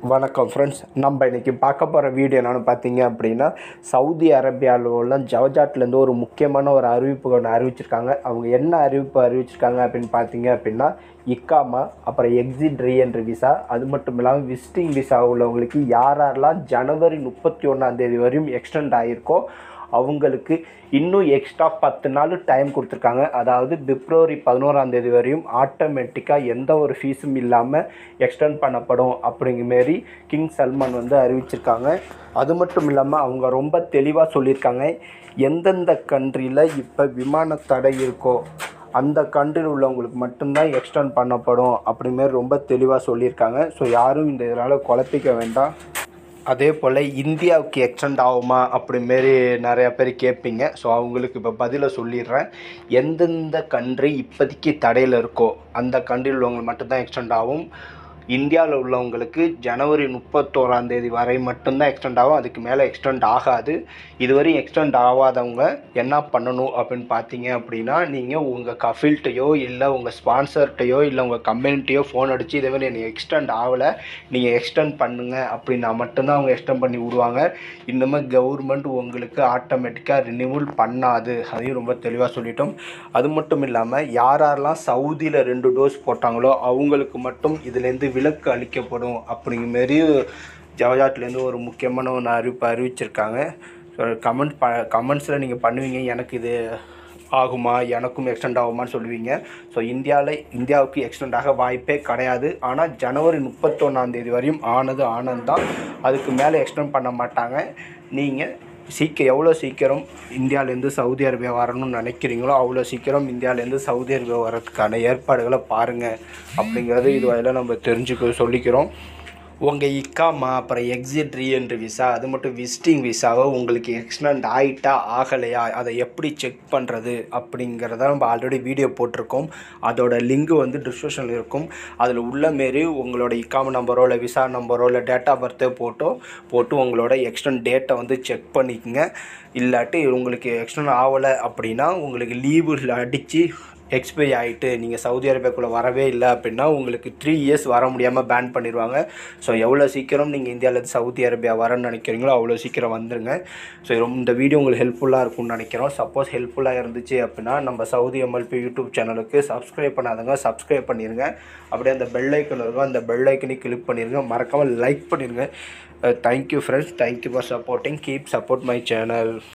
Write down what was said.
வணக்கம் ஃப்ரெண்ட்ஸ் நம்ம இன்றைக்கி பார்க்க போகிற வீடியோ என்னென்னு பார்த்தீங்க அப்படின்னா சவுதி அரேபியாவில் உள்ள ஜவஜாட்லேருந்து ஒரு முக்கியமான ஒரு அறிவிப்பு ஒன்று அறிவிச்சிருக்காங்க அவங்க என்ன அறிவிப்பு அறிவிச்சிருக்காங்க அப்படின்னு பார்த்தீங்க அப்படின்னா இக்காமா அப்புறம் எக்ஸிட் ரீஎன்ட்ரி விசா அது மட்டும் இல்லாமல் விசிட்டிங் விசா உள்ளவங்களுக்கு யார் யாரெல்லாம் ஜனவரி முப்பத்தி ஒன்றாந்தேதி வரையும் எக்ஸ்டெண்ட் ஆகிருக்கோ அவங்களுக்கு இன்னும் எக்ஸ்ட்ரா பத்து நாள் டைம் கொடுத்துருக்காங்க அதாவது பிப்ரவரி பதினோராம் தேதி வரையும் ஆட்டோமேட்டிக்காக எந்த ஒரு ஃபீஸும் இல்லாமல் எக்ஸ்டெண்ட் பண்ணப்படும் அப்படிங்கிற மாரி கிங் சல்மான் வந்து அறிவிச்சிருக்காங்க அது மட்டும் இல்லாமல் அவங்க ரொம்ப தெளிவாக சொல்லியிருக்காங்க எந்தெந்த கண்ட்ரியில் இப்போ விமான தடை இருக்கோ அந்த கண்ட்ரியில் உள்ளவங்களுக்கு மட்டும்தான் எக்ஸ்டெண்ட் பண்ணப்படும் அப்படிமாரி ரொம்ப தெளிவாக சொல்லியிருக்காங்க ஸோ யாரும் இந்த இதனால் குழப்பிக்க வேண்டாம் அதே போல் இந்தியாவுக்கு எக்ஸ்டெண்ட் ஆகுமா அப்படிமாரி நிறையா பேர் கேட்பீங்க ஸோ அவங்களுக்கு இப்போ பதிலை சொல்லிடுறேன் எந்தெந்த கண்ட்ரி இப்போதைக்கு தடையில் இருக்கோ அந்த கண்ட்ரியில் உள்ளவங்களுக்கு மட்டும்தான் எக்ஸ்டெண்ட் ஆகும் இந்தியாவில் உள்ளவங்களுக்கு ஜனவரி முப்பத்தோராம் தேதி வரை மட்டும்தான் எக்ஸ்டெண்ட் ஆகும் அதுக்கு மேலே எக்ஸ்டெண்ட் ஆகாது இதுவரையும் எக்ஸ்டெண்ட் ஆகாதவங்க என்ன பண்ணணும் அப்படின்னு பார்த்தீங்க அப்படின்னா நீங்கள் உங்கள் கஃபில்ட்டையோ இல்லை உங்கள் ஸ்பான்சர்கிட்டையோ இல்லை உங்கள் கம்பெனிட்டையோ ஃபோன் அடித்து இதே மாதிரி எனக்கு எக்ஸ்டெண்ட் ஆகலை நீங்கள் எக்ஸ்டெண்ட் பண்ணுங்க அப்படின்னா மட்டும்தான் அவங்க எக்ஸ்டெண்ட் பண்ணி விடுவாங்க இந்த மாதிரி கவர்மெண்ட் உங்களுக்கு ஆட்டோமேட்டிக்காக ரினிவல் பண்ணாது அதையும் ரொம்ப தெளிவாக சொல்லிட்டோம் அது மட்டும் இல்லாமல் யார் யாரெல்லாம் சவுதியில் ரெண்டு டோஸ் போட்டாங்களோ அவங்களுக்கு மட்டும் இதுலேருந்து விலக்கு அளிக்கப்படும் அப்படிங்கிற மாரி ஜவஜாட்லேருந்து ஒரு முக்கியமான ஒன்று அறிவிப்பு அறிவிச்சிருக்காங்க ஸோ கமெண்ட் ப கமெண்ட்ஸில் நீங்கள் பண்ணுவீங்க எனக்கு இது ஆகுமா எனக்கும் எக்ஸ்டெண்ட் ஆகுமான்னு சொல்லுவீங்க ஸோ இந்தியாவில் இந்தியாவுக்கு எக்ஸ்டெண்ட் ஆக வாய்ப்பே கிடையாது ஆனால் ஜனவரி முப்பத்தொன்னாந்தேதி வரையும் ஆனது ஆனது தான் அதுக்கு மேலே எக்ஸ்டெண்ட் பண்ண மாட்டாங்க நீங்கள் சீக்கிரம் எவ்வளோ சீக்கிரம் இந்தியாவிலேருந்து சவுதி அரேபியா வரணும்னு நினைக்கிறீங்களோ அவ்வளோ சீக்கிரம் இந்தியாவிலேருந்து சவுதி அரேபியா வர்றதுக்கான ஏற்பாடுகளை பாருங்கள் அப்படிங்கிறது இது வரையில் நம்ம தெரிஞ்சுக்க சொல்லிக்கிறோம் உங்கள் இக்காமா அப்புறம் எக்ஸிட் ரீஎன்ட்ரி விசா அது மட்டும் விசிட்டிங் விசாவை உங்களுக்கு எக்ஸ்டெண்ட் ஆகிட்டா ஆகலையா அதை எப்படி செக் பண்ணுறது அப்படிங்கிறத நம்ம ஆல்ரெடி வீடியோ போட்டிருக்கோம் அதோட லிங்க் வந்து டிஸ்கிரிப்ஷனில் இருக்கும் அதில் உள்ள மாரி உங்களோட இக்காம நம்பரோ இல்லை விசா நம்பரோ இல்லை டேட் ஆஃப் பர்த்தோ போட்டோ போட்டு உங்களோட எக்ஸ்டெண்ட் டேட்டை வந்து செக் பண்ணிக்கங்க இல்லாட்டி உங்களுக்கு எக்ஸ்டெண்ட் ஆகலை அப்படின்னா உங்களுக்கு லீவு அடித்து எக்ஸ்பைரி ஆகிட்டு நீங்கள் சவுதி அரேபியாக்குள்ளே வரவே இல்லை அப்படின்னா உங்களுக்கு த்ரீ இயர்ஸ் வர முடியாமல் பேன் பண்ணிடுவாங்க ஸோ எவ்வளோ சீக்கிரம் நீங்கள் இந்தியாவிலேருந்து சவுதி அரேபியா வரேன்னு நினைக்கிறீங்களோ அவ்வளோ சீக்கிரம் வந்துருங்க ஸோ ரொம்ப இந்த வீடியோ உங்களுக்கு ஹெல்ப்ஃபுல்லாக இருக்கும்னு நினைக்கிறோம் சப்போஸ் ஹெல்ப்ஃபுல்லாக இருந்துச்சு அப்படின்னா நம்ம சவுதி எம்எல்பி யூடியூப் சேனலுக்கு சப்ஸ்கிரைப் பண்ணாதவங்க சப்ஸ்கிரைப் பண்ணிடுங்க அப்படியே அந்த பெல் ஐக்கன் இருக்கும் அந்த பெல் ஐக்கனையும் கிளிக் பண்ணிடுங்க மறக்காமல் லைக் பண்ணிடுங்க thank you friends thank you for supporting keep support my channel